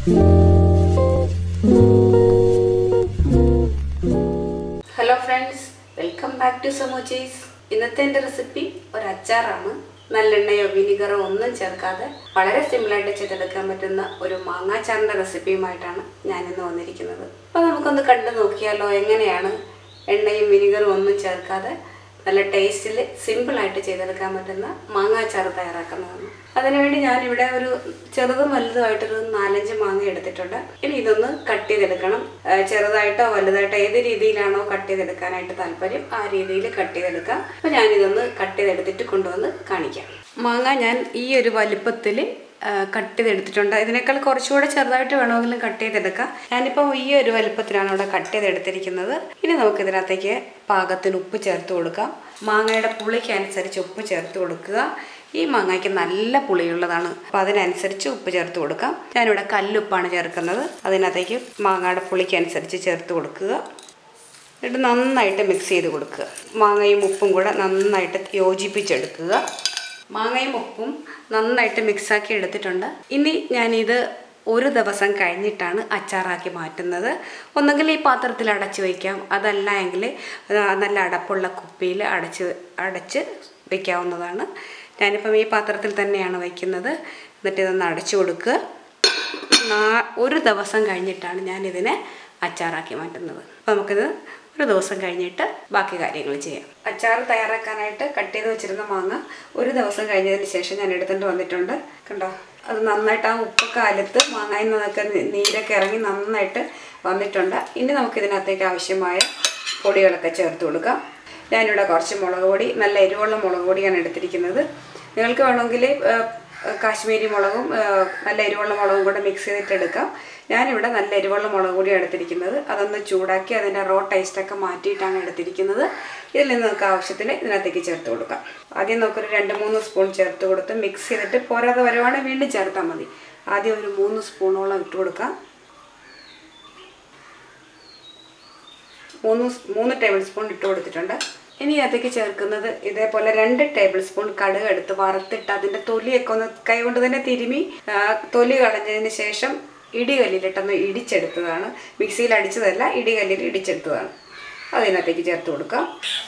hello friends welcome back to സമോച്ചീസ് ഇന്നത്തെ എൻ്റെ റെസിപ്പി ഒരു അച്ചാറാണ് നല്ലെണ്ണയോ വിനിഗറോ ഒന്നും ചേർക്കാതെ വളരെ സിമ്പിളായിട്ട് ചെയ്തെടുക്കാൻ പറ്റുന്ന ഒരു മാങ്ങാച്ചാറിൻ്റെ റെസിപ്പിയുമായിട്ടാണ് ഞാനിന്ന് വന്നിരിക്കുന്നത് അപ്പോൾ നമുക്കൊന്ന് കണ്ടു നോക്കിയാലോ എങ്ങനെയാണ് എണ്ണയും വിനിഗറും ഒന്നും ചേർക്കാതെ നല്ല ടേസ്റ്റിൽ സിമ്പിളായിട്ട് ചെയ്തെടുക്കാൻ പറ്റുന്ന മാങ്ങാച്ചാർ തയ്യാറാക്കുന്നതാണ് അതിനുവേണ്ടി ഞാനിവിടെ ഒരു ചെറുതും വലുതുമായിട്ടൊരു നാലഞ്ച് മാങ്ങ എടുത്തിട്ടുണ്ട് ഇനി ഇതൊന്ന് കട്ട് ചെയ്തെടുക്കണം ആ, ചെറുതായിട്ടോ വലുതായിട്ടോ ഏത് രീതിയിലാണോ കട്ട് ചെയ്തെടുക്കാനായിട്ട് താല്പര്യം ആ രീതിയിൽ കട്ട് ചെയ്തെടുക്കാം അപ്പോൾ ഞാനിതൊന്ന് കട്ട് ചെയ്തെടുത്തിട്ട് കൊണ്ടുവന്ന് കാണിക്കാം മാങ്ങ ഞാൻ ഈ ഒരു വലിപ്പത്തിൽ കട്ട് ചെയ്തെടുത്തിട്ടുണ്ട് ഇതിനേക്കാൾ കുറച്ചുകൂടെ ചെറുതായിട്ട് വേണമെങ്കിലും കട്ട് ചെയ്തെടുക്കാം ഞാനിപ്പോൾ ഈ ഒരു വലുപ്പത്തിലാണ് ഇവിടെ കട്ട് ചെയ്തെടുത്തിരിക്കുന്നത് ഇനി നമുക്ക് ഇതിനകത്തേക്ക് പാകത്തിന് ഉപ്പ് ചേർത്ത് കൊടുക്കാം മാങ്ങയുടെ പുളിക്ക് അനുസരിച്ച് ഉപ്പ് ചേർത്ത് കൊടുക്കുക ഈ മാങ്ങയ്ക്ക് നല്ല പുളിയുള്ളതാണ് അപ്പോൾ അതിനനുസരിച്ച് ഉപ്പ് ചേർത്ത് കൊടുക്കാം ഞാനിവിടെ കല്ലുപ്പാണ് ചേർക്കുന്നത് അതിനകത്തേക്ക് മാങ്ങയുടെ പുളിക്ക് അനുസരിച്ച് ചേർത്ത് കൊടുക്കുക എന്നിട്ട് നന്നായിട്ട് മിക്സ് ചെയ്ത് കൊടുക്കുക മാങ്ങയും ഉപ്പും കൂടെ നന്നായിട്ട് യോജിപ്പിച്ചെടുക്കുക മാങ്ങയും ഉപ്പും നന്നായിട്ട് മിക്സാക്കി എടുത്തിട്ടുണ്ട് ഇനി ഞാനിത് ഒരു ദിവസം കഴിഞ്ഞിട്ടാണ് അച്ചാറാക്കി മാറ്റുന്നത് ഒന്നുകിൽ ഈ പാത്രത്തിൽ അടച്ച് വയ്ക്കാം അതല്ല എങ്കിൽ ആ, നല്ല അടപ്പുള്ള കുപ്പിയിൽ അടച്ച് അടച്ച് വയ്ക്കാവുന്നതാണ് ഞാനിപ്പം ഈ പാത്രത്തിൽ തന്നെയാണ് വയ്ക്കുന്നത് എന്നിട്ട് ഇതൊന്ന് അടച്ചു കൊടുക്കുക നാ- ഒരു ദിവസം കഴിഞ്ഞിട്ടാണ് ഞാനിതിനെ അച്ചാറാക്കി മാറ്റുന്നത് അപ്പോൾ നമുക്കിത് ഒരു ദിവസം കഴിഞ്ഞിട്ട് ബാക്കി കാര്യങ്ങൾ ചെയ്യാം അച്ചാർ തയ്യാറാക്കാനായിട്ട് കട്ട് ചെയ്ത് വെച്ചിരുന്ന മാങ്ങ ഒരു ദിവസം കഴിഞ്ഞതിന് ശേഷം ഞാൻ എടുത്തിട്ട് വന്നിട്ടുണ്ട് കണ്ടോ അത് നന്നായിട്ട് ആ ഉപ്പൊക്കെ അലുത്ത് മാങ്ങയിൽ നിന്നൊക്കെ നി- നീരൊക്കെ ഇറങ്ങി നന്നായിട്ട് വന്നിട്ടുണ്ട് ഇനി നമുക്കിതിനകത്തേക്ക് ആവശ്യമായ പൊടികളൊക്കെ ചേർത്ത് കൊടുക്കാം ഞാനിവിടെ കുറച്ച് മുളക് പൊടി നല്ല എരിവുള്ള മുളക് പൊടിയാണ് എടുത്തിരിക്കുന്നത് നിങ്ങൾക്ക് വേണമെങ്കിൽ കാശ്മീരി മുളകും ആ, നല്ല എരിവുള്ള മുളകും കൂടെ മിക്സ് ചെയ്തിട്ട് എടുക്കാം ഞാനിവിടെ നല്ല എരിവുള്ള മുളക് പൊടിയാണ് എടുത്തിരിക്കുന്നത് അതൊന്ന് ചൂടാക്കി അതിൻ്റെ റോ ടേസ്റ്റൊക്കെ മാറ്റിയിട്ടാണ് എടുത്തിരിക്കുന്നത് ഇതിൽ നിന്ന് നമുക്ക് ആവശ്യത്തിന് ഇതിനകത്തേക്ക് ചേർത്ത് കൊടുക്കാം ആദ്യം നമുക്കൊരു രണ്ട് മൂന്ന് സ്പൂൺ ചേർത്ത് കൊടുത്ത് മിക്സ് ചെയ്തിട്ട് പോരാതെ വരുവാണെങ്കിൽ വീണ്ടും ചേർത്താൽ മതി ആദ്യം ഒരു മൂന്ന് സ്പൂണോളം ഇട്ട് കൊടുക്കാം മൂന്ന് സ് മൂന്ന് ടേബിൾ സ്പൂൺ ഇട്ട് കൊടുത്തിട്ടുണ്ട് ഇനി അതിലേക്ക് ചേർക്കുന്നത് ഇതേപോലെ രണ്ട് ടേബിൾ സ്പൂൺ കടുക് എടുത്ത് വറുത്തിട്ട് അതിൻ്റെ തൊലിയൊക്കെ ഒന്ന് കൈ കൊണ്ട് തന്നെ തിരുമി ആ, തൊലി കളഞ്ഞതിന് ശേഷം ഇടികല്ലിലിട്ടൊന്ന് ഇടിച്ചെടുത്തതാണ് മിക്സിയിൽ അടിച്ചതല്ല ഇടികല്ലിൽ ഇടിച്ചെടുത്തതാണ് അതിനകത്തേക്ക് ചേർത്ത് കൊടുക്കാം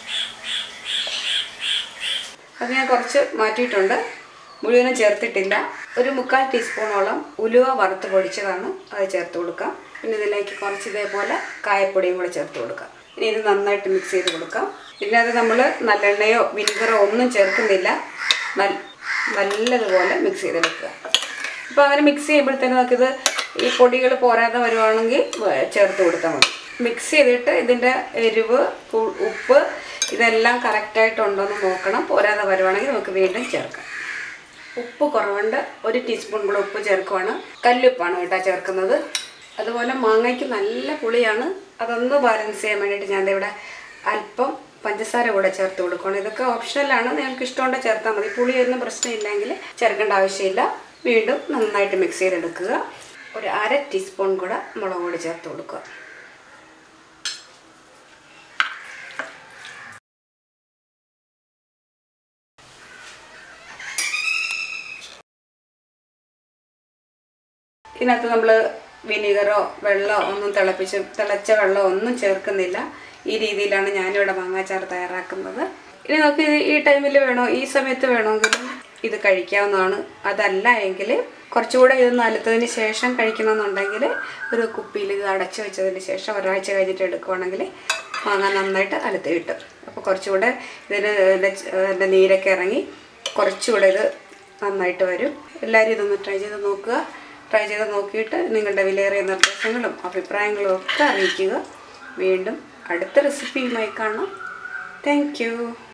അത് ഞാൻ കുറച്ച് മാറ്റിയിട്ടുണ്ട് മുഴുവനും ചേർത്തിട്ടില്ല ഒരു മുക്കാൽ ടീസ്പൂണോളം ഉലുവ വറുത്ത് പൊടിച്ചതാണ് അത് ചേർത്ത് കൊടുക്കാം പിന്നെ ഇതിലേക്ക് കുറച്ച് ഇതേപോലെ കായപ്പൊടിയും കൂടെ ചേർത്ത് കൊടുക്കാം ഇനി ഇത് നന്നായിട്ട് മിക്സ് ചെയ്ത് കൊടുക്കാം ഇതിനകത്ത് നമ്മൾ നല്ലെണ്ണയോ വിനിഗറോ ഒന്നും ചേർക്കുന്നില്ല നൽ നല്ലതുപോലെ മിക്സ് ചെയ്തെടുക്കുക അപ്പോൾ അങ്ങനെ മിക്സ് ചെയ്യുമ്പോഴത്തേനും നമുക്കിത് ഈ പൊടികൾ പോരാതെ വരുവാണെങ്കിൽ വേ- ചേർത്ത് കൊടുത്താൽ മതി മിക്സ് ചെയ്തിട്ട് ഇതിൻ്റെ എരിവ് ഉ- ഉപ്പ് ഇതെല്ലാം കറക്റ്റായിട്ടുണ്ടോ എന്ന് നോക്കണം പോരാതെ വരുവാണെങ്കിൽ നമുക്ക് വീണ്ടും ചേർക്കാം ഉപ്പ് കുറവുണ്ട് ഒരു ടീസ്പൂൺ കൂടെ ഉപ്പ് ചേർക്കുവാണ് കല്ലുപ്പാണ് കേട്ടോ ചേർക്കുന്നത് അതുപോലെ മാങ്ങയ്ക്ക് നല്ല പുളിയാണ് അതൊന്ന് ബാലൻസ് ചെയ്യാൻ വേണ്ടിയിട്ട് ഞാൻ ദേ ഇവിടെ അല്പം പഞ്ചസാര കൂടെ ചേർത്ത് കൊടുക്കണം ഇതൊക്കെ ഓപ്ഷണലാണ് നിങ്ങൾക്ക് ഇഷ്ടമുണ്ടെങ്കിൽ ചേർത്താൽ മതി പുളിയൊന്നും പ്രശ്നമില്ലെങ്കിൽ ചേർക്കേണ്ട ആവശ്യമില്ല വീണ്ടും നന്നായിട്ട് മിക്സ് ചെയ്തെടുക്കുക ഒരു അര ടീസ്പൂൺ കൂടെ മുളക് പൊടി ചേർത്ത് കൊടുക്കുക ഇതിനകത്ത് നമ്മൾ വിനീഗറോ വെള്ളമോ ഒന്നും തിളപ്പിച്ച് തിളച്ച വെള്ളമോ ഒന്നും ചേർക്കുന്നില്ല ഈ രീതിയിലാണ് ഞാനിവിടെ മാങ്ങാച്ചാർ തയ്യാറാക്കുന്നത് ഇനി നമുക്ക് ഇത് ഈ ടൈമിൽ വേണോ ഈ സമയത്ത് വേണമെങ്കിലും ഇത് കഴിക്കാവുന്നതാണ് അതല്ല എങ്കിൽ കുറച്ചുകൂടെ ഇത് നലുത്തതിന് ശേഷം കഴിക്കണമെന്നുണ്ടെങ്കിൽ ഒരു കുപ്പിയിൽ ഇത് അടച്ചു വെച്ചതിന് ശേഷം ഒരാഴ്ച കഴിഞ്ഞിട്ട് എടുക്കുവാണെങ്കിൽ മാങ്ങ നന്നായിട്ട് അലുത്ത് കിട്ടും അപ്പോൾ കുറച്ചുകൂടെ ഇതിന് ഇതിൻ്റെ ച- ഇതിൻ്റെ നീരൊക്കെ ഇറങ്ങി കുറച്ചുകൂടെ ഇത് നന്നായിട്ട് വരും എല്ലാവരും ഇതൊന്ന് ട്രൈ ചെയ്ത് നോക്കുക ട്രൈ ചെയ്ത് നോക്കിയിട്ട് നിങ്ങളുടെ വിലയേറിയ നിർദ്ദേശങ്ങളും അഭിപ്രായങ്ങളും ഒക്കെ അറിയിക്കുക വീണ്ടും അടുത്ത റെസിപ്പിയുമായി കാണാം താങ്ക്